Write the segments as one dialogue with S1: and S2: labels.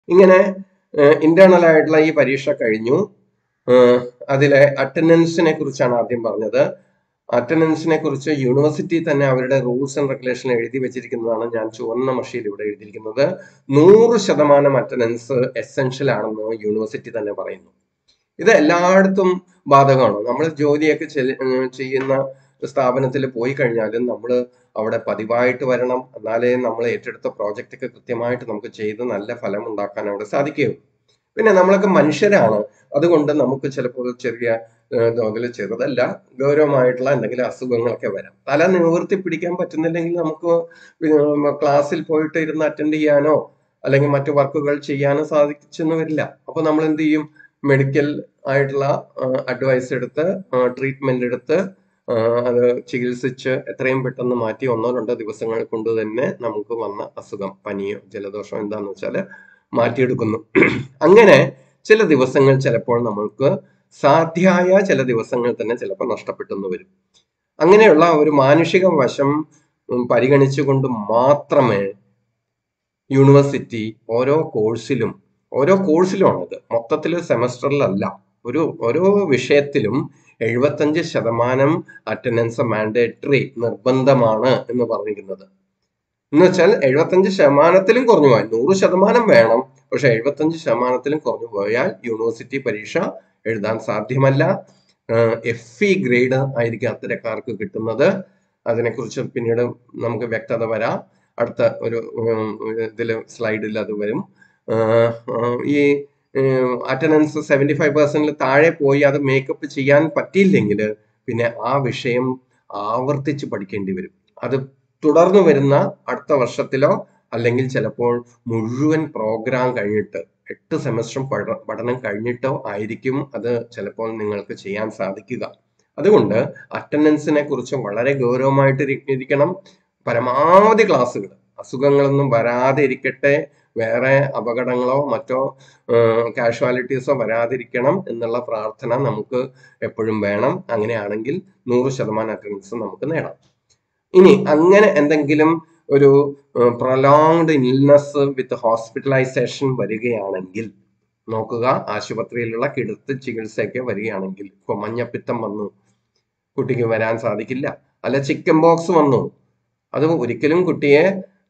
S1: ഇങ്ങനെ ഇന്റേണൽ ആയിട്ടുള്ള ഈ പരീക്ഷ കഴിഞ്ഞു ഏഹ് അതിലെ അറ്റൻഡൻസിനെ കുറിച്ചാണ് ആദ്യം പറഞ്ഞത് അറ്റൻഡൻസിനെ കുറിച്ച് യൂണിവേഴ്സിറ്റി തന്നെ അവരുടെ റൂൾസ് ആൻഡ് റെഗുലേഷൻ എഴുതി വെച്ചിരിക്കുന്നതാണ് ഞാൻ ചുവന്ന മഷിയിൽ ഇവിടെ എഴുതിയിരിക്കുന്നത് നൂറ് ശതമാനം അറ്റൻഡൻസ് എസെൻഷ്യൽ ആണെന്ന് യൂണിവേഴ്സിറ്റി തന്നെ പറയുന്നു ഇത് എല്ലായിടത്തും ബാധകമാണ് നമ്മൾ ജോലിയൊക്കെ ചെല- ഏഹ് ചെയ്യുന്ന സ്ഥാപനത്തിൽ പോയി കഴിഞ്ഞാലും നമ്മൾ അവിടെ പതിവായിട്ട് വരണം എന്നാലേ നമ്മൾ ഏറ്റെടുത്ത പ്രോജക്റ്റ് ഒക്കെ കൃത്യമായിട്ട് നമുക്ക് ചെയ്ത് നല്ല ഫലം ഉണ്ടാക്കാൻ അവിടെ സാധിക്കുകയുള്ളൂ പിന്നെ നമ്മളൊക്കെ മനുഷ്യരാണ് അതുകൊണ്ട് നമുക്ക് ചിലപ്പോൾ ചെറിയ ഏഹ്, തോതിൽ ചെറുതല്ല ഗൗരവമായിട്ടുള്ള എന്തെങ്കിലും അസുഖങ്ങളൊക്കെ വരാം തല നിവർത്തി പിടിക്കാൻ പറ്റുന്നില്ലെങ്കിൽ നമുക്ക് പിന്നെ ക്ലാസ്സിൽ പോയിട്ട് ഇരുന്ന് അറ്റൻഡ് ചെയ്യാനോ അല്ലെങ്കിൽ മറ്റു വർക്കുകൾ ചെയ്യാനോ സാധിച്ചെന്ന് വരില്ല അപ്പൊ നമ്മൾ എന്ത് ചെയ്യും മെഡിക്കൽ ആയിട്ടുള്ള അഡ്വൈസ് എടുത്ത് ട്രീറ്റ്മെന്റ് എടുത്ത് ആ, അത് ചികിത്സിച്ച് എത്രയും പെട്ടെന്ന് മാറ്റി ഒന്നോ രണ്ടോ ദിവസങ്ങൾ കൊണ്ട് തന്നെ നമുക്ക് വന്ന അസുഖം പനിയോ ജലദോഷമോ എന്താന്ന് വെച്ചാൽ മാറ്റിയെടുക്കുന്നു അങ്ങനെ ചില ദിവസങ്ങൾ ചിലപ്പോൾ നമ്മൾക്ക് സാധ്യമായ ചില ദിവസങ്ങൾ തന്നെ ചിലപ്പോൾ നഷ്ടപ്പെട്ടെന്ന് വരും അങ്ങനെയുള്ള ഒരു മാനുഷിക വശം ഉം, പരിഗണിച്ചുകൊണ്ട് മാത്രമേ യൂണിവേഴ്സിറ്റി ഓരോ കോഴ്സിലും ഓരോ കോഴ്സിലുമാണിത് മൊത്തത്തിൽ സെമസ്റ്ററിലല്ല ഒരു ഓരോ വിഷയത്തിലും എഴുപത്തഞ്ച് ശതമാനം അറ്റൻഡൻസ് മാൻഡേറ്ററി നിർബന്ധമാണ് എന്ന് പറഞ്ഞിരിക്കുന്നത് എന്ന് വെച്ചാൽ എഴുപത്തഞ്ച് ശതമാനത്തിലും കുറഞ്ഞു പോയാൽ നൂറ് ശതമാനം വേണം പക്ഷെ എഴുപത്തഞ്ച് ശതമാനത്തിലും കുറഞ്ഞു പോയാൽ യൂണിവേഴ്സിറ്റി പരീക്ഷ എഴുതാൻ സാധ്യമല്ല എഫ് ഇ ഗ്രേഡ് ആയിരിക്കും അത്തരക്കാർക്ക് കിട്ടുന്നത് അതിനെക്കുറിച്ച് പിന്നീട് നമുക്ക് വ്യക്തത വരാം അടുത്ത ഒരു ഇതിൽ സ്ലൈഡിൽ അത് വരും ആഹ് ആഹ് ഈ അറ്റൻഡൻസ് സെവൻറ്റി ഫൈവ് പെർസെന്റിൽ താഴെ പോയി അത് മേക്കപ്പ് ചെയ്യാൻ പറ്റിയില്ലെങ്കിൽ പിന്നെ ആ വിഷയം ആവർത്തിച്ച് പഠിക്കേണ്ടി വരും അത് തുടർന്ന് വരുന്ന അടുത്ത വർഷത്തിലോ അല്ലെങ്കിൽ ചിലപ്പോൾ മുഴുവൻ പ്രോഗ്രാം കഴിഞ്ഞിട്ട് എട്ട് സെമസ്റ്ററും പഠ പഠനം കഴിഞ്ഞിട്ടോ ആയിരിക്കും അത് ചിലപ്പോൾ നിങ്ങൾക്ക് ചെയ്യാൻ സാധിക്കുക അതുകൊണ്ട് അറ്റൻഡൻസിനെ കുറിച്ച് വളരെ ഗൗരവമായിട്ട് ഇരി- ഇരിക്കണം പരമാവധി ക്ലാസ്സുകൾ അസുഖങ്ങളൊന്നും വരാതെ ഇരിക്കട്ടെ വേറെ അപകടങ്ങളോ മറ്റോ കാഷ്വാലിറ്റീസോ വരാതിരിക്കണം എന്നുള്ള പ്രാർത്ഥന നമുക്ക് എപ്പോഴും വേണം അങ്ങനെയാണെങ്കിൽ നൂറ് ശതമാനം അറ്റൻഡൻസ് നമുക്ക് നേടാം ഇനി അങ്ങനെ എന്തെങ്കിലും ഒരു പ്രൊലോങ്ഡ് ഇൽനെസ് വിത്ത് ഹോസ്പിറ്റലൈസേഷൻ വരികയാണെങ്കിൽ നോക്കുക ആശുപത്രിയിലുള്ള കിടത്ത് ചികിത്സയൊക്കെ വരികയാണെങ്കിൽ ഇപ്പൊ മഞ്ഞപ്പിത്തം വന്നു കുട്ടിക്ക് വരാൻ സാധിക്കില്ല അല്ല ചിക്കൻ ബോക്സ് വന്നു അത് ഒരിക്കലും കുട്ടിയെ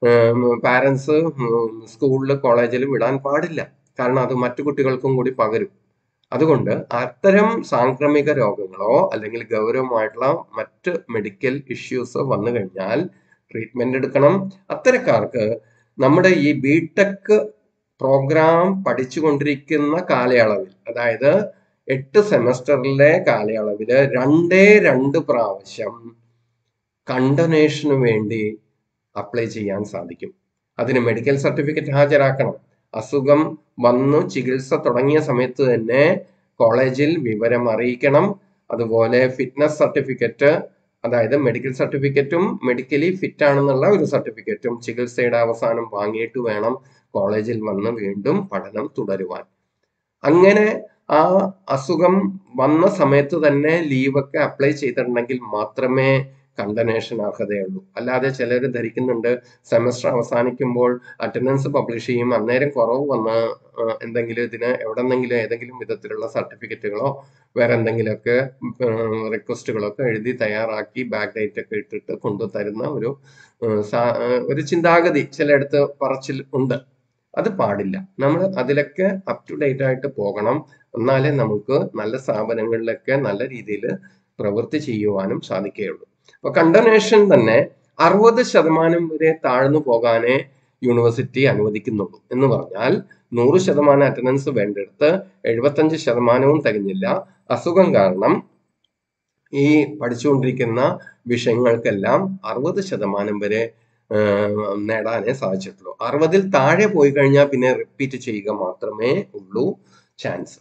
S1: പാരൻസ് സ്കൂളിൽ കോളേജിൽ വിടാൻ പാടില്ല കാരണം അത് മറ്റു കുട്ടികൾക്കും കൂടി പകരും അതുകൊണ്ട് അത്തരം സാംക്രമിക രോഗങ്ങളോ അല്ലെങ്കിൽ ഗൗരവമായിട്ടുള്ള മറ്റ് മെഡിക്കൽ ഇഷ്യൂസോ വന്നു കഴിഞ്ഞാൽ ട്രീറ്റ്മെന്റ് എടുക്കണം അത്തരക്കാർക്ക് നമ്മുടെ ഈ ബിടെക് പ്രോഗ്രാം പഠിച്ചുകൊണ്ടിരിക്കുന്ന കാലയളവിൽ അതായത് എട്ട് സെമസ്റ്ററിലെ കാലയളവില് രണ്ടേ രണ്ട് പ്രാവശ്യം കണ്ടനേഷന് വേണ്ടി അപ്ലൈ ചെയ്യാൻ സാധിക്കും അതിന് മെഡിക്കൽ സർട്ടിഫിക്കറ്റ് ഹാജരാക്കണം അസുഖം വന്നു ചികിത്സ തുടങ്ങിയ സമയത്ത് തന്നെ കോളേജിൽ വിവരം അറിയിക്കണം അതുപോലെ ഫിറ്റ്നസ് സർട്ടിഫിക്കറ്റ് അതായത് മെഡിക്കൽ സർട്ടിഫിക്കറ്റും മെഡിക്കലി ഫിറ്റ് ആണെന്നുള്ള ഒരു സർട്ടിഫിക്കറ്റും ചികിത്സയുടെ അവസാനം വാങ്ങിയിട്ട് വേണം കോളേജിൽ വന്ന് വീണ്ടും പഠനം തുടരുവാൻ അങ്ങനെ ആ അസുഖം വന്ന സമയത്ത് തന്നെ ലീവൊക്കെ അപ്ലൈ ചെയ്തിട്ടുണ്ടെങ്കിൽ മാത്രമേ കണ്ടനേഷൻ അർഹതയുള്ളൂ അല്ലാതെ ചിലർ ധരിക്കുന്നുണ്ട് സെമസ്റ്റർ അവസാനിക്കുമ്പോൾ അറ്റൻഡൻസ് പബ്ലിഷ് ചെയ്യും അന്നേരം കുറവ് വന്ന് ആ, എന്തെങ്കിലും ഇതിന് എവിടെന്നെങ്കിലും ഏതെങ്കിലും വിധത്തിലുള്ള സർട്ടിഫിക്കറ്റുകളോ വേറെ എന്തെങ്കിലുമൊക്കെ റിക്വസ്റ്റുകളൊക്കെ എഴുതി തയ്യാറാക്കി ബാക്ക് ഡേറ്റ് ഒക്കെ ഇട്ടിട്ട് കൊണ്ടു തരുന്ന ഒരു ആ, സാ- ആ, ഒരു ചിന്താഗതി ചിലയിടത്ത് പറച്ചിൽ ഉണ്ട് അത് പാടില്ല നമ്മൾ അതിലൊക്കെ അപ് ടു ഡേറ്റ് ആയിട്ട് പോകണം എന്നാലേ നമുക്ക് നല്ല സ്ഥാപനങ്ങളിലൊക്കെ നല്ല രീതിയിൽ പ്രവൃത്തി ചെയ്യുവാനും സാധിക്കുകയുള്ളൂ അപ്പൊ കണ്ടനേഷൻ തന്നെ അറുപത് ശതമാനം വരെ താഴ്ന്നു പോകാനേ യൂണിവേഴ്സിറ്റി അനുവദിക്കുന്നുള്ളൂ എന്ന് പറഞ്ഞാൽ നൂറ് ശതമാനം അറ്റൻഡൻസ് വേണ്ടിടത്ത് എഴുപത്തഞ്ച് ശതമാനവും തികഞ്ഞില്ല അസുഖം കാരണം ഈ പഠിച്ചുകൊണ്ടിരിക്കുന്ന വിഷയങ്ങൾക്കെല്ലാം അറുപത് ശതമാനം വരെ ആഹ്, നേടാനേ സാധിച്ചിട്ടുള്ളൂ അറുപതിൽ താഴെ പോയി കഴിഞ്ഞാൽ പിന്നെ റിപ്പീറ്റ് ചെയ്യുക മാത്രമേ ഉള്ളൂ ചാൻസ്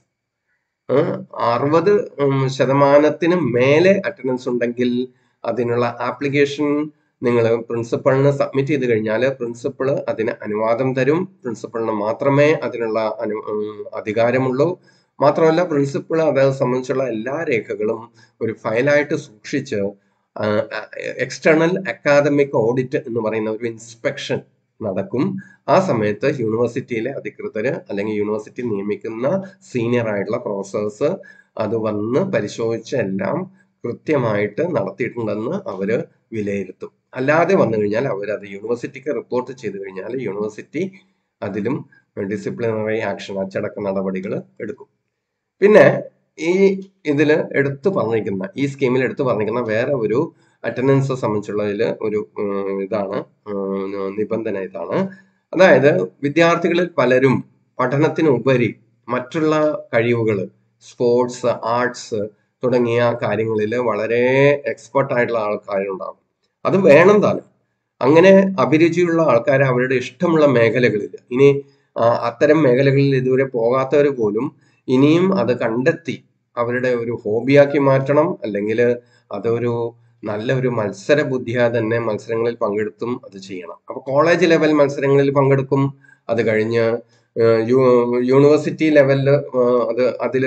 S1: അറുപത് ശതമാനത്തിന് മേലെ അറ്റൻഡൻസ് ഉണ്ടെങ്കിൽ അതിനുള്ള ആപ്ലിക്കേഷൻ നിങ്ങൾ പ്രിൻസിപ്പളിന് സബ്മിറ്റ് ചെയ്ത് കഴിഞ്ഞാൽ പ്രിൻസിപ്പൾ അതിന് അനുവാദം തരും പ്രിൻസിപ്പളിന് മാത്രമേ അതിനുള്ള അനു ഉം, അധികാരമുള്ളൂ മാത്രമല്ല പ്രിൻസിപ്പൾ അത് സംബന്ധിച്ചുള്ള എല്ലാ രേഖകളും ഒരു ഫയലായിട്ട് സൂക്ഷിച്ച് എക്സ്റ്റേണൽ അക്കാദമിക് ഓഡിറ്റ് എന്ന് പറയുന്ന ഒരു ഇൻസ്പെക്ഷൻ നടക്കും ആ സമയത്ത് യൂണിവേഴ്സിറ്റിയിലെ അധികൃതര് അല്ലെങ്കിൽ യൂണിവേഴ്സിറ്റി നിയമിക്കുന്ന സീനിയർ ആയിട്ടുള്ള പ്രൊഫസേഴ്സ് അത് വന്ന് പരിശോധിച്ച് എല്ലാം കൃത്യമായിട്ട് നടത്തിയിട്ടുണ്ടെന്ന് അവര് വിലയിരുത്തും അല്ലാതെ വന്നു കഴിഞ്ഞാൽ അവരത് യൂണിവേഴ്സിറ്റിക്ക് റിപ്പോർട്ട് ചെയ്തു കഴിഞ്ഞാൽ യൂണിവേഴ്സിറ്റി അതിലും ഡിസിപ്ലിനറി ആക്ഷൻ അച്ചടക്ക നടപടികൾ എടുക്കും പിന്നെ ഈ ഇതിൽ എടുത്തു പറഞ്ഞിരിക്കുന്ന ഈ സ്കീമിൽ എടുത്തു പറഞ്ഞിരിക്കുന്ന വേറെ ഒരു അറ്റൻഡൻസ് സംബന്ധിച്ചുള്ളതിൽ ഒരു ഉം, ഇതാണ് ഉം, നിബന്ധന ഇതാണ് അതായത് വിദ്യാർത്ഥികളിൽ പലരും പഠനത്തിനുപരി മറ്റുള്ള കഴിവുകൾ സ്പോർട്സ് ആർട്സ് തുടങ്ങിയ കാര്യങ്ങളിൽ വളരെ എക്സ്പെർട്ട് ആയിട്ടുള്ള ആൾക്കാരുണ്ടാകും അത് വേണം താനും അങ്ങനെ അഭിരുചിയുള്ള ആൾക്കാരെ അവരുടെ ഇഷ്ടമുള്ള മേഖലകളിൽ ഇനി ആ, അത്തരം മേഖലകളിൽ ഇതുവരെ പോകാത്തവർ പോലും ഇനിയും അത് കണ്ടെത്തി അവരുടെ ഒരു ഹോബിയാക്കി മാറ്റണം അല്ലെങ്കിൽ അതൊരു നല്ല ഒരു മത്സര ബുദ്ധിയാ തന്നെ മത്സരങ്ങളിൽ പങ്കെടുത്തും അത് ചെയ്യണം അപ്പൊ കോളേജ് ലെവൽ മത്സരങ്ങളിൽ പങ്കെടുക്കും അത് കഴിഞ്ഞ് ഏഹ് യു- യൂണിവേഴ്സിറ്റി ലെവലിൽ അത് അതിൽ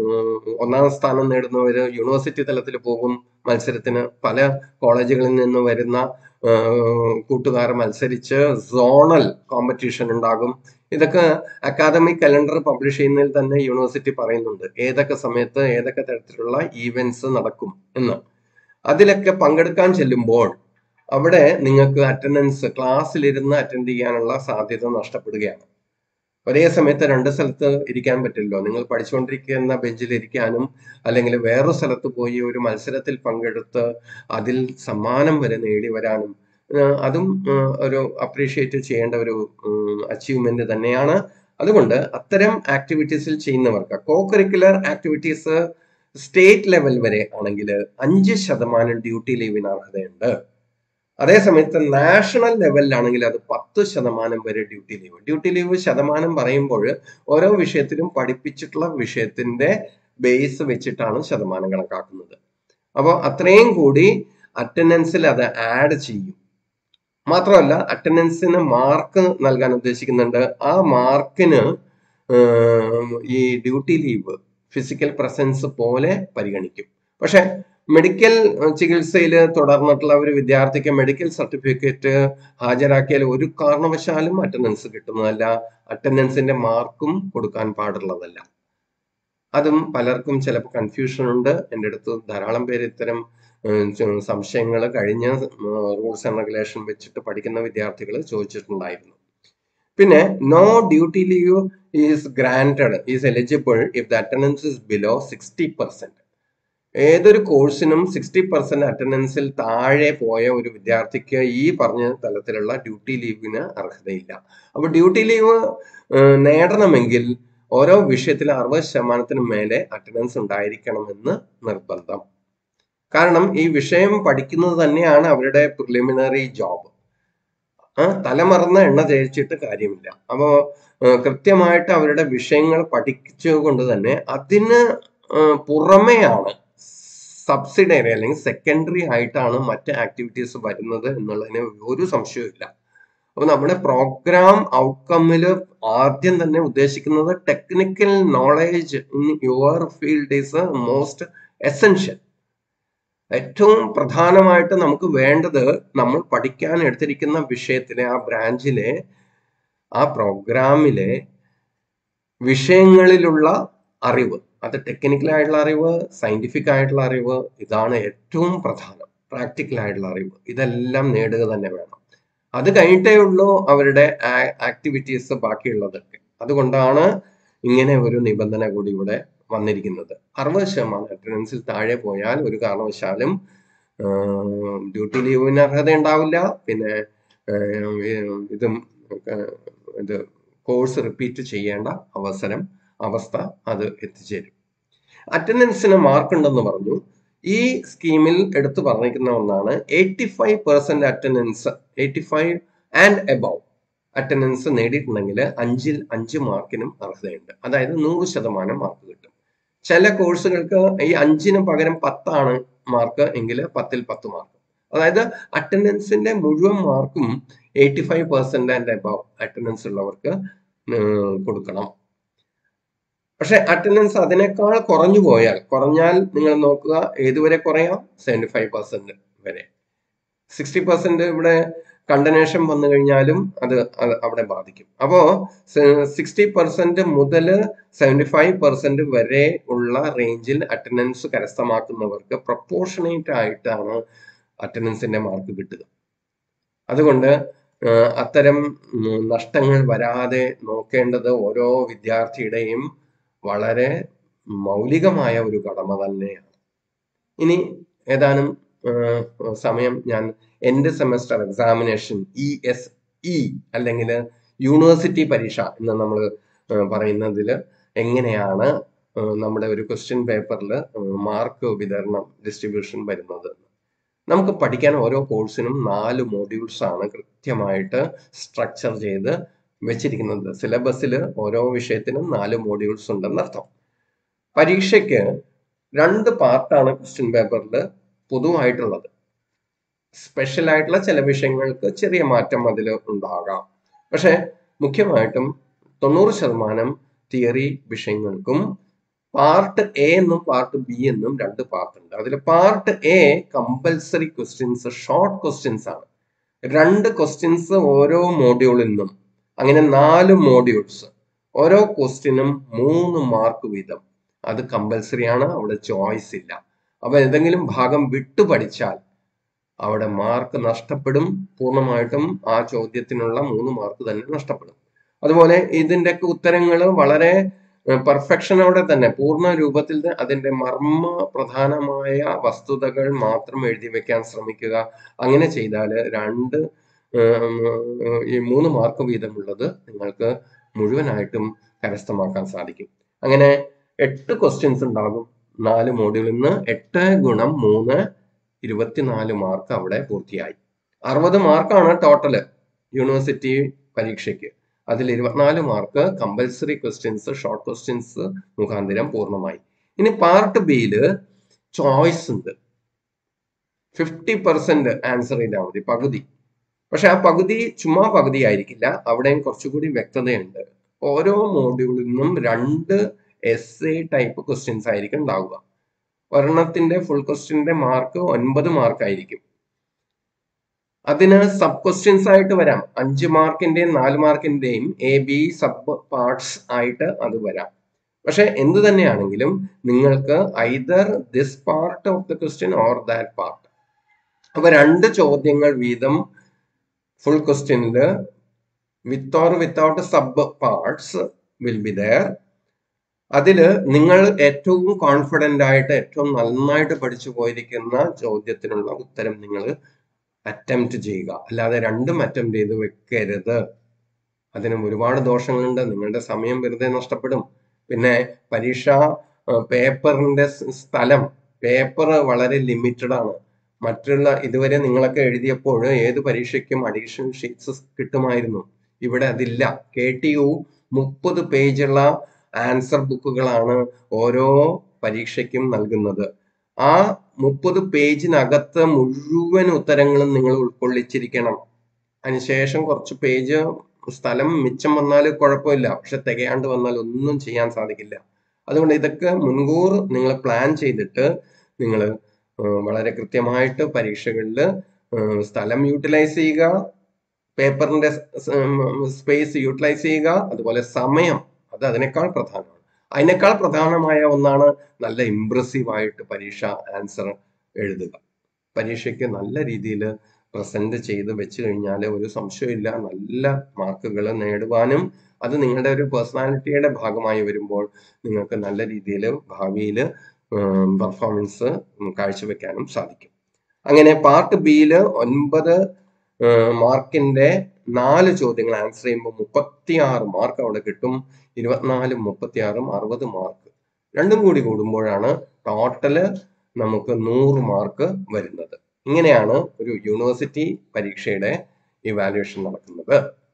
S1: ഒന്നാം സ്ഥാനം നേടുന്നവര് യൂണിവേഴ്സിറ്റി തലത്തിൽ പോകും മത്സരത്തിന് പല കോളേജുകളിൽ നിന്ന് വരുന്ന ഏഹ് കൂട്ടുകാർ മത്സരിച്ച് സോണൽ കോമ്പറ്റീഷൻ ഉണ്ടാകും ഇതൊക്കെ അക്കാദമിക് കലണ്ടർ പബ്ലിഷ് ചെയ്യുന്നതിൽ തന്നെ യൂണിവേഴ്സിറ്റി പറയുന്നുണ്ട് ഏതൊക്കെ സമയത്ത് ഏതൊക്കെ തരത്തിലുള്ള ഈവെന്റ്സ് നടക്കും എന്ന് അതിലൊക്കെ പങ്കെടുക്കാൻ ചെല്ലുമ്പോൾ അവിടെ നിങ്ങൾക്ക് അറ്റൻഡൻസ് ക്ലാസ്സിലിരുന്ന് അറ്റൻഡ് ചെയ്യാനുള്ള സാധ്യത നഷ്ടപ്പെടുകയാണ് ഒരേ സമയത്ത് രണ്ട് സ്ഥലത്ത് ഇരിക്കാൻ പറ്റില്ലല്ലോ നിങ്ങൾ പഠിച്ചുകൊണ്ടിരിക്കുന്ന ബെഞ്ചിൽ ഇരിക്കാനും അല്ലെങ്കിൽ വേറൊരു സ്ഥലത്ത് പോയി ഒരു മത്സരത്തിൽ പങ്കെടുത്ത് അതിൽ സമ്മാനം വരെ നേടി വരാനും ഏഹ് അതും ഏഹ് ഒരു അപ്രീഷിയേറ്റ് ചെയ്യേണ്ട ഒരു അച്ചീവ്മെന്റ് തന്നെയാണ് അതുകൊണ്ട് അത്തരം ആക്ടിവിറ്റീസിൽ ചെയ്യുന്നവർക്ക് co curricular activities state level വരെ ആണെങ്കിൽ അഞ്ച് ശതമാനം ഡ്യൂട്ടി ലീവിന് അർഹതയുണ്ട് അതേസമയത്ത് നാഷണൽ ലെവലിലാണെങ്കിൽ അത് പത്ത് ശതമാനം വരെ ഡ്യൂട്ടി ലീവ് ഡ്യൂട്ടി ലീവ് ശതമാനം പറയുമ്പോൾ ഓരോ വിഷയത്തിലും പഠിപ്പിച്ചിട്ടുള്ള വിഷയത്തിന്റെ ബേസ് വെച്ചിട്ടാണ് ശതമാനം കണക്കാക്കുന്നത് അപ്പോൾ അത്രയും കൂടി അറ്റൻഡൻസിൽ അത് ആഡ് ചെയ്യും മാത്രമല്ല അറ്റൻഡൻസിന് മാർക്ക് നൽകാൻ ഉദ്ദേശിക്കുന്നുണ്ട് ആ മാർക്കിന് ഈ ഡ്യൂട്ടി ലീവ് ഫിസിക്കൽ പ്രസൻസ് പോലെ പരിഗണിക്കും പക്ഷെ മെഡിക്കൽ ചികിത്സയിൽ തുടർന്നിട്ടുള്ള ഒരു വിദ്യാർത്ഥിക്ക് മെഡിക്കൽ സർട്ടിഫിക്കറ്റ് ഹാജരാക്കിയാൽ ഒരു കാരണവശാലും അറ്റൻഡൻസ് കിട്ടുന്നതല്ല അറ്റൻഡൻസിന്റെ മാർക്കും കൊടുക്കാൻ പാടുള്ളതല്ല അതും പലർക്കും ചിലപ്പോൾ കൺഫ്യൂഷൻ ഉണ്ട് എൻ്റെ അടുത്ത് ധാരാളം പേര് ഇത്തരം സംശയങ്ങൾ കഴിഞ്ഞ റൂൾസ് ആൻഡ് റെഗുലേഷൻ വെച്ചിട്ട് പഠിക്കുന്ന വിദ്യാർത്ഥികൾ ചോദിച്ചിട്ടുണ്ടായിരുന്നു പിന്നെ no duty leave is granted is eligible if the attendance is below sixty percent ഏതൊരു കോഴ്സിനും സിക്സ്റ്റി പെർസെന്റ് അറ്റൻഡൻസിൽ താഴെ പോയ ഒരു വിദ്യാർത്ഥിക്ക് ഈ പറഞ്ഞ തലത്തിലുള്ള ഡ്യൂട്ടി ലീവിന് അർഹതയില്ല അപ്പൊ ഡ്യൂട്ടി ലീവ് നേടണമെങ്കിൽ ഓരോ വിഷയത്തിലും അറുപത് ശതമാനത്തിന് മേലെ അറ്റൻഡൻസ് ഉണ്ടായിരിക്കണമെന്ന് നിർബന്ധം കാരണം ഈ വിഷയം പഠിക്കുന്നത് തന്നെയാണ് അവരുടെ പ്രിലിമിനറി ജോബ് തലമറന്ന എണ്ണ തേച്ചിട്ട് കാര്യമില്ല അപ്പോൾ കൃത്യമായിട്ട് അവരുടെ വിഷയങ്ങൾ പഠിച്ചുകൊണ്ട് തന്നെ അതിന് പുറമെയാണ് സബ്സിഡറി അല്ലെങ്കിൽ സെക്കൻഡറി ആയിട്ടാണ് മറ്റ് ആക്ടിവിറ്റീസ് വരുന്നത് എന്നുള്ളതിന് ഒരു സംശയമില്ല അപ്പൊ നമ്മുടെ പ്രോഗ്രാം ഔട്ട്കമ്മിൽ ആദ്യം തന്നെ ഉദ്ദേശിക്കുന്നത് technical knowledge in your field is most essential ഏറ്റവും പ്രധാനമായിട്ട് നമുക്ക് വേണ്ടത് നമ്മൾ പഠിക്കാൻ എടുത്തിരിക്കുന്ന വിഷയത്തിലെ ആ ബ്രാഞ്ചിലെ ആ പ്രോഗ്രാമിലെ വിഷയങ്ങളിലുള്ള അറിവ് അത് ടെക്നിക്കൽ ആയിട്ടുള്ള അറിവ് സയന്റിഫിക് ആയിട്ടുള്ള അറിവ് ഇതാണ് ഏറ്റവും പ്രധാനം പ്രാക്ടിക്കൽ ആയിട്ടുള്ള അറിവ് ഇതെല്ലാം നേടുക തന്നെ വേണം അത് കഴിഞ്ഞിട്ടേ ഉള്ളൂ അവരുടെ ആക്ടിവിറ്റീസ് ബാക്കിയുള്ളതൊക്കെ അതുകൊണ്ടാണ് ഇങ്ങനെ ഒരു നിബന്ധന കൂടി ഇവിടെ വന്നിരിക്കുന്നത് അറുപത് ശതമാനം അറ്റൻഡൻസിൽ താഴെ പോയാൽ ഒരു കാരണവശാലും ഡ്യൂട്ടി ലീവിന് അർഹത ഉണ്ടാവില്ല പിന്നെ ഇതും ഇത് കോഴ്സ് റിപ്പീറ്റ് ചെയ്യേണ്ട അവസരം അവസ്ഥ അത് എത്തിച്ചേരും അറ്റൻഡൻസിന് മാർക്ക് ഉണ്ടെന്ന് പറഞ്ഞു ഈ സ്കീമിൽ എടുത്തു പറഞ്ഞിരിക്കുന്ന ഒന്നാണ് eighty five percent attendance eighty five and above attendance നേടിയിട്ടുണ്ടെങ്കിൽ അഞ്ചിൽ അഞ്ച് മാർക്കിനും അർഹതയുണ്ട് അതായത് നൂറ് ശതമാനം മാർക്ക് കിട്ടും ചില കോഴ്സുകൾക്ക് ഈ അഞ്ചിന് പകരം പത്താണ് മാർക്ക് എങ്കിൽ പത്തിൽ പത്ത് മാർക്ക് അതായത് അറ്റൻഡൻസിന്റെ മുഴുവൻ മാർക്കും eighty five percent and above attendance ഉള്ളവർക്ക് കൊടുക്കണം പക്ഷെ അറ്റൻഡൻസ് അതിനേക്കാൾ കുറഞ്ഞു പോയാൽ കുറഞ്ഞാൽ നിങ്ങൾ നോക്കുക ഏതുവരെ കുറയാം സെവൻറ്റി ഫൈവ് പെർസെന്റ് വരെ സിക്സ്റ്റി പെർസെന്റ് ഇവിടെ കണ്ടനേഷൻ വന്നു കഴിഞ്ഞാലും അത് അത് അവിടെ ബാധിക്കും അപ്പോ സിക്സ്റ്റി പെർസെന്റ് മുതൽ സെവൻറ്റി ഫൈവ് പെർസെന്റ് വരെ ഉള്ള റേഞ്ചിൽ അറ്റൻഡൻസ് കരസ്ഥമാക്കുന്നവർക്ക് പ്രപ്പോർഷനേറ്റ് ആയിട്ടാണ് അറ്റൻഡൻസിന്റെ മാർക്ക് കിട്ടുക അതുകൊണ്ട് ആഹ് അത്തരം ഉം, നഷ്ടങ്ങൾ വരാതെ നോക്കേണ്ടത് ഓരോ വിദ്യാർത്ഥിയുടെയും വളരെ മൗലികമായ ഒരു കടമ തന്നെയാണ് ഇനി ഏതാനും ആഹ്, സമയം ഞാൻ end semester examination E S E അല്ലെങ്കിൽ യൂണിവേഴ്സിറ്റി പരീക്ഷ എന്ന് നമ്മൾ പറയുന്നതിൽ എങ്ങനെയാണ് ആഹ്, നമ്മുടെ ഒരു ക്വസ്റ്റ്യൻ പേപ്പറിൽ മാർക്ക് വിതരണം ഡിസ്ട്രിബ്യൂഷൻ വരുന്നത് നമുക്ക് പഠിക്കാൻ ഓരോ കോഴ്സിനും നാല് മോഡ്യൂൾസ് ആണ് കൃത്യമായിട്ട് സ്ട്രക്ചർ ചെയ്ത് വെച്ചിരിക്കുന്നത് സിലബസിൽ ഓരോ വിഷയത്തിനും നാല് മോഡ്യൂൾസ് ഉണ്ടെന്നർത്ഥം പരീക്ഷയ്ക്ക് രണ്ട് പാർട്ടാണ് ക്വസ്റ്റ്യൻ പേപ്പറിൽ പൊതുവായിട്ടുള്ളത് സ്പെഷ്യൽ ആയിട്ടുള്ള ചില വിഷയങ്ങൾക്ക് ചെറിയ മാറ്റം അതിൽ ഉണ്ടാകാം പക്ഷെ മുഖ്യമായിട്ടും തൊണ്ണൂറ് ശതമാനം തിയറി വിഷയങ്ങൾക്കും പാർട്ട് എ എന്നും പാർട്ട് ബി എന്നും രണ്ട് പാർട്ട് ഉണ്ട് അതിൽ part A compulsory questions short questions ആണ് രണ്ട് ക്വസ്റ്റ്യൻസ് ഓരോ മോഡ്യൂളിൽ നിന്നും അങ്ങനെ നാല് മോഡ്യൂൾസ് ഓരോ ക്വസ്റ്റ്യനും മൂന്ന് മാർക്ക് വീതം അത് കമ്പൽസറി ആണ് അവിടെ ചോയ്സ് ഇല്ല അപ്പൊ ഏതെങ്കിലും ഭാഗം വിട്ടു പഠിച്ചാൽ അവിടെ മാർക്ക് നഷ്ടപ്പെടും പൂർണ്ണമായിട്ടും ആ ചോദ്യത്തിനുള്ള മൂന്ന് മാർക്ക് തന്നെ നഷ്ടപ്പെടും അതുപോലെ ഇതിന്റെയൊക്കെ ഉത്തരങ്ങൾ വളരെ പെർഫെക്ഷനോടെ തന്നെ പൂർണ്ണ രൂപത്തിൽ ത- അതിന്റെ മർമ്മ പ്രധാനമായ വസ്തുതകൾ മാത്രം എഴുതി വെക്കാൻ ശ്രമിക്കുക അങ്ങനെ ചെയ്താൽ രണ്ട് ഉം, ഉം, ഈ മൂന്ന് മാർക്ക് വീതമുള്ളത് നിങ്ങൾക്ക് മുഴുവനായിട്ടും കരസ്ഥമാക്കാൻ സാധിക്കും അങ്ങനെ എട്ട് ക്വസ്റ്റ്യൻസ് ഉണ്ടാകും നാല് മോഡ്യൂളിൽ നിന്ന് എട്ട് ഗുണം മൂന്ന് ഇരുപത്തിനാല് മാർക്ക് അവിടെ പൂർത്തിയായി അറുപത് മാർക്കാണ് ടോട്ടല് യൂണിവേഴ്സിറ്റി പരീക്ഷയ്ക്ക് അതിൽ ഇരുപത്തിനാല് mark compulsory questions short questions മുഖാന്തരം പൂർണ്ണമായി ഇനി പാർട്ട് ബിയില് ചോയ്സ് ഉണ്ട് ഫിഫ്റ്റി പെർസെന്റ് ആൻസർ ചെയ്താൽ മതി പകുതി പക്ഷെ ആ പകുതി ചുമ്മാ പകുതി ആയിരിക്കില്ല അവിടെയും കുറച്ചുകൂടി വ്യക്തതയുണ്ട് ഓരോ മോഡ്യൂളിൽ നിന്നും രണ്ട് എസ് എ ടൈപ്പ് ക്വസ്റ്റ്യൻസ് ആയിരിക്കും ഉണ്ടാവുക ഒരെണ്ണത്തിന്റെ ഫുൾ ക്വസ്റ്റ്യന്റെ മാർക്ക് ഒൻപത് മാർക്ക് ആയിരിക്കും അതിന് സബ് ക്വസ്റ്റ്യൻസ് ആയിട്ട് വരാം അഞ്ച് മാർക്കിന്റെയും നാല് മാർക്കിന്റെയും എ ബി സബ് പാർട്സ് ആയിട്ട് അത് വരാം പക്ഷെ എന്ത് തന്നെയാണെങ്കിലും നിങ്ങൾക്ക് either this part of the question or that part അപ്പൊ രണ്ട് ചോദ്യങ്ങൾ വീതം ഫുൾ ക്വസ്റ്റ്യനിൽ with or without sub parts will be there അതില് നിങ്ങൾ ഏറ്റവും കോൺഫിഡന്റ് ആയിട്ട് ഏറ്റവും നന്നായിട്ട് പഠിച്ചു പോയിരിക്കുന്ന ചോദ്യത്തിനുള്ള ഉത്തരം നിങ്ങൾ അറ്റംപ്റ്റ് ചെയ്യുക അല്ലാതെ രണ്ടും അറ്റംപ്റ്റ് ചെയ്ത് വെക്കരുത് അതിനും ഒരുപാട് ദോഷങ്ങളുണ്ട് നിങ്ങളുടെ സമയം വെറുതെ നഷ്ടപ്പെടും പിന്നെ പരീക്ഷ പേപ്പറിന്റെ സ്ഥലം പേപ്പർ വളരെ ലിമിറ്റഡ് ആണ് മറ്റുള്ള ഇതുവരെ നിങ്ങളൊക്കെ എഴുതിയപ്പോൾ ഏത് പരീക്ഷയ്ക്കും അഡീഷണൽ ഷീറ്റ്സ് കിട്ടുമായിരുന്നു ഇവിടെ അതില്ല കെ ടി യു മുപ്പത് പേജുള്ള ആൻസർ ബുക്കുകളാണ് ഓരോ പരീക്ഷയ്ക്കും നൽകുന്നത് ആ മുപ്പത് പേജിനകത്ത് മുഴുവൻ ഉത്തരങ്ങളും നിങ്ങൾ ഉൾക്കൊള്ളിച്ചിരിക്കണം അതിനുശേഷം കുറച്ച് പേജ് സ്ഥലം മിച്ചം വന്നാൽ കുഴപ്പമില്ല പക്ഷെ തികയാണ്ട് വന്നാൽ ഒന്നും ചെയ്യാൻ സാധിക്കില്ല അതുകൊണ്ട് ഇതൊക്കെ മുൻകൂർ നിങ്ങൾ പ്ലാൻ ചെയ്തിട്ട് നിങ്ങൾ വളരെ കൃത്യമായിട്ട് പരീക്ഷകളിൽ സ്ഥലം യൂട്ടിലൈസ് ചെയ്യുക പേപ്പറിന്റെ സ്പേസ് യൂട്ടിലൈസ് ചെയ്യുക അതുപോലെ സമയം അത് അതിനേക്കാൾ പ്രധാനമാണ് അതിനേക്കാൾ പ്രധാനമായ ഒന്നാണ് നല്ല ഇംപ്രസീവ് ആയിട്ട് പരീക്ഷ ആൻസർ എഴുതുക പരീക്ഷയ്ക്ക് നല്ല രീതിയിൽ പ്രസന്റ് ചെയ്ത് വെച്ച് കഴിഞ്ഞാൽ ഒരു സംശയമില്ല നല്ല മാർക്കുകൾ നേടുവാനും അത് നിങ്ങളുടെ ഒരു പേഴ്സണാലിറ്റിയുടെ ഭാഗമായി വരുമ്പോൾ നിങ്ങൾക്ക് നല്ല രീതിയിൽ ഭാവിയിൽ പെർഫോമൻസ് കാഴ്ചവെക്കാനും സാധിക്കും അങ്ങനെ പാർട്ട് ബിയിൽ ഒൻപത് മാർക്കിന്റെ നാല് ചോദ്യങ്ങൾ ആൻസർ ചെയ്യുമ്പോൾ മുപ്പത്തിയാറ് മാർക്ക് അവിടെ കിട്ടും ഇരുപത്തിനാലും മുപ്പത്തിയാറും അറുപത് മാർക്ക് രണ്ടും കൂടി കൂടുമ്പോഴാണ് ടോട്ടല് നമുക്ക് നൂറ് മാർക്ക് വരുന്നത് ഇങ്ങനെയാണ് ഒരു യൂണിവേഴ്സിറ്റി പരീക്ഷയുടെ ഇവാലുവേഷൻ നടക്കുന്നത്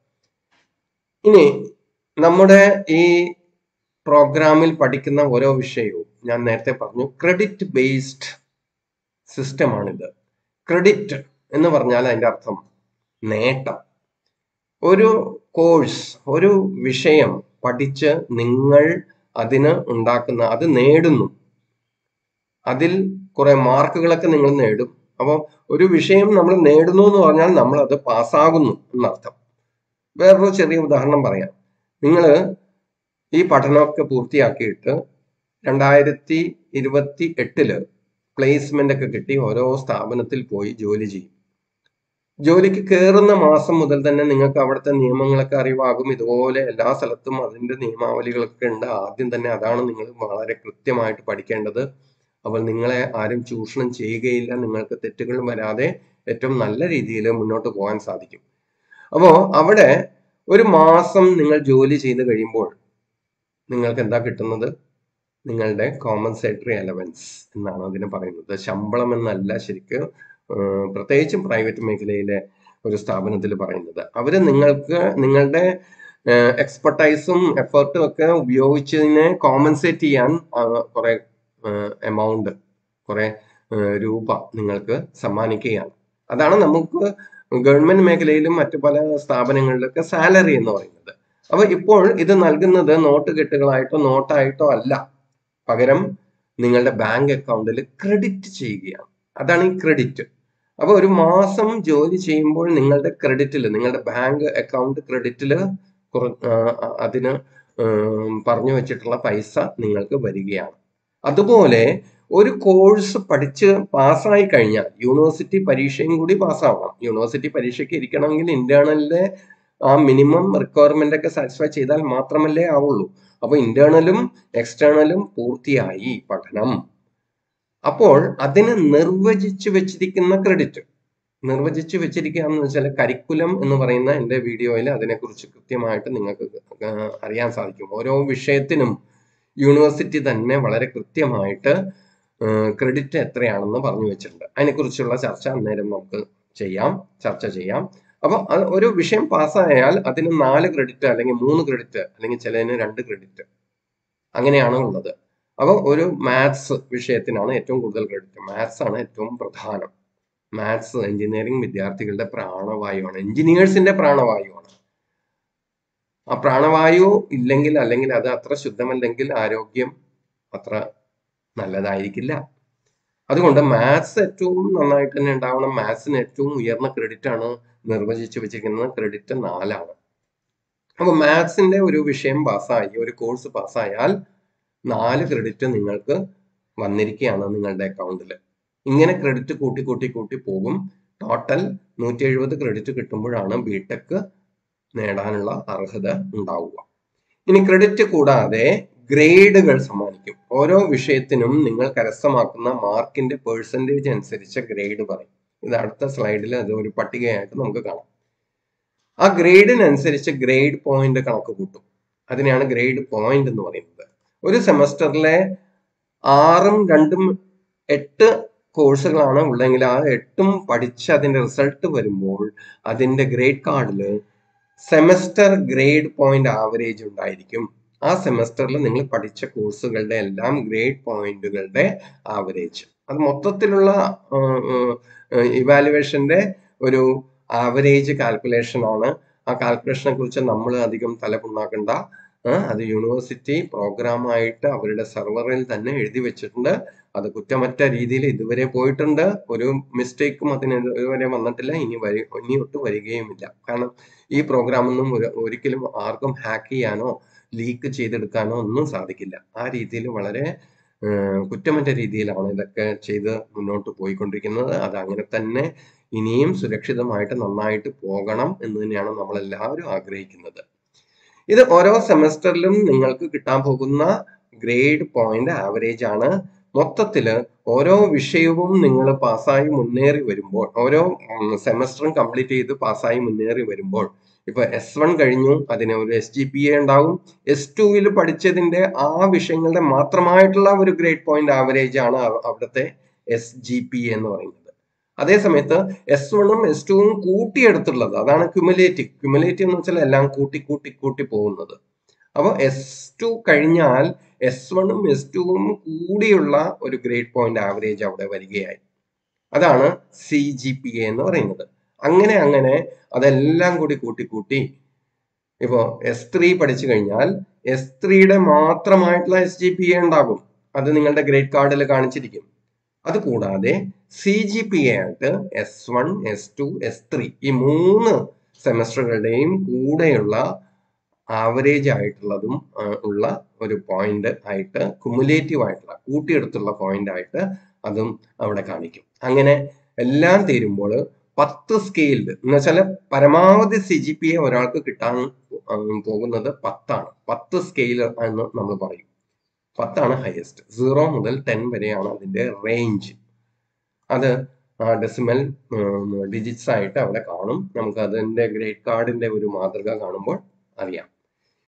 S1: ഇനി നമ്മുടെ ഈ പ്രോഗ്രാമിൽ പഠിക്കുന്ന ഓരോ വിഷയവും ഞാൻ നേരത്തെ പറഞ്ഞു ക്രെഡിറ്റ് ബേസ്ഡ് സിസ്റ്റമാണിത് ക്രെഡിറ്റ് എന്ന് പറഞ്ഞാൽ അതിന്റെ അർത്ഥം നേട്ടം ഒരു കോഴ്സ് ഒരു വിഷയം പഠിച്ച് നിങ്ങൾ അതിന് ഉണ്ടാക്കുന്ന അത് നേടുന്നു അതിൽ കുറെ മാർക്കുകളൊക്കെ നിങ്ങൾ നേടും അപ്പോൾ ഒരു വിഷയം നമ്മൾ നേടുന്നു എന്ന് പറഞ്ഞാൽ നമ്മൾ അത് പാസ്സാകുന്നു എന്നർത്ഥം വേറൊരു ചെറിയ ഉദാഹരണം പറയാം നിങ്ങൾ ഈ പഠനമൊക്കെ പൂർത്തിയാക്കിയിട്ട് രണ്ടായിരത്തി ഇരുപത്തി എട്ടില് പ്ലേസ്മെന്റ് ഒക്കെ കിട്ടി ഓരോ സ്ഥാപനത്തിൽ പോയി ജോലി ചെയ്യും ജോലിക്ക് കയറുന്ന മാസം മുതൽ തന്നെ നിങ്ങൾക്ക് അവിടുത്തെ നിയമങ്ങളൊക്കെ അറിവാകും ഇതുപോലെ എല്ലാ സ്ഥലത്തും അതിന്റെ നിയമാവലികളൊക്കെ ഉണ്ട് ആദ്യം തന്നെ അതാണ് നിങ്ങൾ വളരെ കൃത്യമായിട്ട് പഠിക്കേണ്ടത് അപ്പോൾ നിങ്ങളെ ആരും ചൂഷണം ചെയ്യുകയില്ല നിങ്ങൾക്ക് തെറ്റുകൾ വരാതെ ഏറ്റവും നല്ല രീതിയിൽ മുന്നോട്ട് പോകാൻ സാധിക്കും അപ്പോൾ അവിടെ ഒരു മാസം നിങ്ങൾ ജോലി ചെയ്ത് കഴിയുമ്പോൾ നിങ്ങൾക്ക് എന്താ കിട്ടുന്നത് നിങ്ങളുടെ കോമ്പൻസേറ്ററി അലവൻസ് എന്നാണ് അതിന് പറയുന്നത് ശമ്പളം എന്നല്ല ശരിക്കും ഏഹ് പ്രത്യേകിച്ചും പ്രൈവറ്റ് മേഖലയിലെ ഒരു സ്ഥാപനത്തിൽ പറയുന്നത് അവര് നിങ്ങൾക്ക് നിങ്ങളുടെ എക്സ്പെർട്ടൈസും എഫേർട്ടും ഒക്കെ ഉപയോഗിച്ചതിനെ കോമ്പൻസേറ്റ് ചെയ്യാൻ കുറെ എമൗണ്ട് കുറെ രൂപ നിങ്ങൾക്ക് സമ്മാനിക്കുകയാണ് അതാണ് നമുക്ക് ഗവൺമെന്റ് മേഖലയിലും മറ്റു പല സ്ഥാപനങ്ങളിലൊക്കെ സാലറി എന്ന് പറയുന്നത് അപ്പൊ ഇപ്പോൾ ഇത് നൽകുന്നത് നോട്ട് കെട്ടുകളായിട്ടോ നോട്ടായിട്ടോ അല്ല പകരം നിങ്ങളുടെ ബാങ്ക് അക്കൗണ്ടിൽ ക്രെഡിറ്റ് ചെയ്യുകയാണ് അതാണ് ഈ ക്രെഡിറ്റ് അപ്പൊ ഒരു മാസം ജോലി ചെയ്യുമ്പോൾ നിങ്ങളുടെ ക്രെഡിറ്റിൽ നിങ്ങളുടെ ബാങ്ക് അക്കൗണ്ട് ക്രെഡിറ്റിൽ അതിന് ഉം, പറഞ്ഞു വെച്ചിട്ടുള്ള പൈസ നിങ്ങൾക്ക് വരികയാണ് അതുപോലെ ഒരു കോഴ്സ് പഠിച്ച് പാസ്സായി കഴിഞ്ഞാൽ യൂണിവേഴ്സിറ്റി പരീക്ഷയും കൂടി പാസ്സാവണം യൂണിവേഴ്സിറ്റി പരീക്ഷയ്ക്ക് ഇരിക്കണമെങ്കിൽ ഇന്റേണലിലെ ആ മിനിമം റിക്വയർമെന്റ് ഒക്കെ സാറ്റിസ്ഫൈ ചെയ്താൽ മാത്രമല്ലേ ആവുള്ളൂ അപ്പൊ ഇന്റേണലും എക്സ്റ്റേണലും പൂർത്തിയായി പഠനം അപ്പോൾ അതിന് നിർവചിച്ചു വെച്ചിരിക്കുന്ന ക്രെഡിറ്റ് നിർവചിച്ചു വെച്ചിരിക്കുക എന്ന് വെച്ചാൽ കരിക്കുലം എന്ന് പറയുന്ന എൻ്റെ വീഡിയോയിൽ അതിനെക്കുറിച്ച് കൃത്യമായിട്ട് നിങ്ങൾക്ക് ആ, അറിയാൻ സാധിക്കും ഓരോ വിഷയത്തിനും യൂണിവേഴ്സിറ്റി തന്നെ വളരെ കൃത്യമായിട്ട് ക്രെഡിറ്റ് എത്രയാണെന്ന് പറഞ്ഞു വെച്ചിട്ടുണ്ട് അതിനെക്കുറിച്ചുള്ള ചർച്ച അന്നേരം നമുക്ക് ചെയ്യാം ചർച്ച ചെയ്യാം അപ്പൊ അത് ഒരു വിഷയം പാസ്സായാൽ അതിന് നാല് ക്രെഡിറ്റ് അല്ലെങ്കിൽ മൂന്ന് ക്രെഡിറ്റ് അല്ലെങ്കിൽ ചിലതിന് രണ്ട് ക്രെഡിറ്റ് അങ്ങനെയാണ് ഉള്ളത് അപ്പൊ ഒരു മാത്സ് വിഷയത്തിനാണ് ഏറ്റവും കൂടുതൽ ക്രെഡിറ്റ് മാത്സ് ആണ് ഏറ്റവും പ്രധാനം മാത്സ് എഞ്ചിനീയറിംഗ് വിദ്യാർത്ഥികളുടെ പ്രാണവായുവാണ് എഞ്ചിനീയേഴ്സിന്റെ പ്രാണവായുവാണ് ആ പ്രാണവായു ഇല്ലെങ്കിൽ അല്ലെങ്കിൽ അത് അത്ര ശുദ്ധമല്ലെങ്കിൽ ആരോഗ്യം അത്ര നല്ലതായിരിക്കില്ല അതുകൊണ്ട് മാത്സ് ഏറ്റവും നന്നായിട്ട് തന്നെ ഉണ്ടാവണം മാത്സിന് ഏറ്റവും ഉയർന്ന ക്രെഡിറ്റ് ആണ് നിർവചിച്ചു വെച്ചിരിക്കുന്നത് ക്രെഡിറ്റ് നാലാണ് അപ്പൊ മാത്സിന്റെ ഒരു വിഷയം പാസ്സായി ഒരു കോഴ്സ് പാസ്സായാൽ നാല് ക്രെഡിറ്റ് നിങ്ങൾക്ക് വന്നിരിക്കുകയാണ് നിങ്ങളുടെ അക്കൗണ്ടിൽ ഇങ്ങനെ ക്രെഡിറ്റ് കൂട്ടി കൂട്ടി കൂട്ടി പോകും ടോട്ടൽ നൂറ്റി എഴുപത് ക്രെഡിറ്റ് കിട്ടുമ്പോഴാണ് ബിടെക് നേടാനുള്ള അർഹത ഉണ്ടാവുക ഇനി ക്രെഡിറ്റ് കൂടാതെ ഗ്രേഡുകൾ സമ്മാനിക്കും ഓരോ വിഷയത്തിനും നിങ്ങൾ കരസ്ഥമാക്കുന്ന മാർക്കിന്റെ പേഴ്സൻറ്റേജ് അനുസരിച്ച് ഗ്രേഡ് പറയും ഇത് അടുത്ത സ്ലൈഡിൽ അത് ഒരു പട്ടികയായിട്ട് നമുക്ക് കാണാം ആ ഗ്രേഡിനനുസരിച്ച് ഗ്രേഡ് പോയിന്റ് കണക്ക് കൂട്ടും അതിനെയാണ് ഗ്രേഡ് പോയിന്റ് എന്ന് പറയുന്നത് ഒരു സെമസ്റ്ററിലെ ആറും രണ്ടും എട്ട് കോഴ്സുകളാണ് ഉള്ളതെങ്കിൽ ആ എട്ടും പഠിച്ച് അതിന്റെ റിസൾട്ട് വരുമ്പോൾ അതിന്റെ ഗ്രേഡ് കാർഡിൽ സെമസ്റ്റർ ഗ്രേഡ് പോയിന്റ് ആവറേജ് ഉണ്ടായിരിക്കും ആ സെമസ്റ്ററിൽ നിങ്ങൾ പഠിച്ച കോഴ്സുകളുടെ എല്ലാം ഗ്രേഡ് പോയിന്റുകളുടെ ആവറേജ് അത് മൊത്തത്തിലുള്ള ഇവാലുവേഷന്റെ ഒരു ആവറേജ് കാൽക്കുലേഷൻ ആണ് ആ കാൽക്കുലേഷനെ കുറിച്ച് നമ്മൾ അധികം തലപുണ്ണാക്കണ്ട ആ, അത് യൂണിവേഴ്സിറ്റി പ്രോഗ്രാമായിട്ട് അവരുടെ സെർവറിൽ തന്നെ എഴുതി വെച്ചിട്ടുണ്ട് അത് കുറ്റമറ്റ രീതിയിൽ ഇതുവരെ പോയിട്ടുണ്ട് ഒരു മിസ്റ്റേക്കും അതിന് ഇതുവരെ വന്നിട്ടില്ല ഇനി വരി ഇനി ഒട്ടും വരികയുമില്ല കാരണം ഈ പ്രോഗ്രാമൊന്നും ഒരു ഒരിക്കലും ആർക്കും ഹാക്ക് ചെയ്യാനോ ലീക്ക് ചെയ്തെടുക്കാനോ ഒന്നും സാധിക്കില്ല ആ രീതിയിൽ വളരെ ഏഹ്, കുറ്റമറ്റ രീതിയിലാണ് ഇതൊക്കെ ചെയ്ത് മുന്നോട്ട് പോയിക്കൊണ്ടിരിക്കുന്നത് അത് അങ്ങനെ തന്നെ ഇനിയും സുരക്ഷിതമായിട്ട് നന്നായിട്ട് പോകണം എന്ന് തന്നെയാണ് നമ്മൾ എല്ലാവരും ആഗ്രഹിക്കുന്നത് ഇത് ഓരോ സെമസ്റ്ററിലും നിങ്ങൾക്ക് കിട്ടാൻ പോകുന്ന ഗ്രേഡ് പോയിന്റ് ആവറേജ് ആണ് മൊത്തത്തില് ഓരോ വിഷയവും നിങ്ങൾ പാസ്സായി മുന്നേറി വരുമ്പോൾ ഓരോ സെമസ്റ്ററും കംപ്ലീറ്റ് ചെയ്ത് പാസ്സായി മുന്നേറി വരുമ്പോൾ ഇപ്പൊ എസ് വൺ കഴിഞ്ഞു അതിന് ഒരു എസ് ജി പി എ ഉണ്ടാവും എസ് ടുവിൽ പഠിച്ചതിന്റെ ആ വിഷയങ്ങളുടെ മാത്രമായിട്ടുള്ള ഒരു ഗ്രേഡ് പോയിന്റ് ആവറേജ് ആണ് അവ- അവിടുത്തെ എസ് ജി പി എ എന്ന് പറയുന്നത് അതേ സമയത്ത് എസ് വണ്ണും എസ് ടുവും കൂട്ടിയെടുത്തുള്ളത് അതാണ് ക്യുമുലേറ്റീവ് ക്യുമുലേറ്റീവ് എന്ന് വെച്ചാൽ എല്ലാം കൂട്ടി കൂട്ടി കൂട്ടി പോകുന്നത് അപ്പോൾ എസ് ടു കഴിഞ്ഞാൽ എസ് വണ്ണും എസ് ടുവും കൂടിയുള്ള ഒരു ഗ്രേഡ് പോയിന്റ് ആവറേജ് അവിടെ വരികയായി അതാണ് സി ജി പി എ എന്ന് പറയുന്നത് അങ്ങനെ അങ്ങനെ അതെല്ലാം കൂടി കൂട്ടി കൂട്ടി ഇപ്പോ എസ് ത്രീ പഠിച്ചു കഴിഞ്ഞാൽ എസ് ത്രീയുടെ മാത്രമായിട്ടുള്ള എസ് ജി പി എ ഉണ്ടാകും അത് നിങ്ങളുടെ ഗ്രേഡ് കാർഡിൽ കാണിച്ചിരിക്കും അത് കൂടാതെ സി ജി പി എ ആയിട്ട് S one S two S three ഈ മൂന്ന് സെമസ്റ്ററുകളുടെയും കൂടെയുള്ള ആവറേജ് ആയിട്ടുള്ളതും ആ, ഉള്ള ഒരു പോയിന്റ് ആയിട്ട് കുമുലേറ്റീവ് ആയിട്ടുള്ള കൂട്ടിയെടുത്തുള്ള പോയിന്റ് ആയിട്ട് അതും അവിടെ കാണിക്കും അങ്ങനെ എല്ലാം തീരുമ്പോൾ പത്ത് സ്കെയിൽഡ് എന്ന് വെച്ചാൽ പരമാവധി സി ജി പി എ ഒരാൾക്ക് കിട്ടാൻ ഉം, പോകുന്നത് പത്താണ് പത്ത് സ്കെയിൽ എന്ന് നമ്മൾ പറയും പത്താണ് ഹയസ്റ്റ് സീറോ മുതൽ ടെൻ വരെയാണ് അതിന്റെ റേഞ്ച് അത് ഡെസിമൽ ഡിജിറ്റ്സ് ആയിട്ട് അവിടെ കാണും നമുക്ക് അതിന്റെ ഗ്രേഡ് കാർഡിന്റെ ഒരു മാതൃക കാണുമ്പോൾ അറിയാം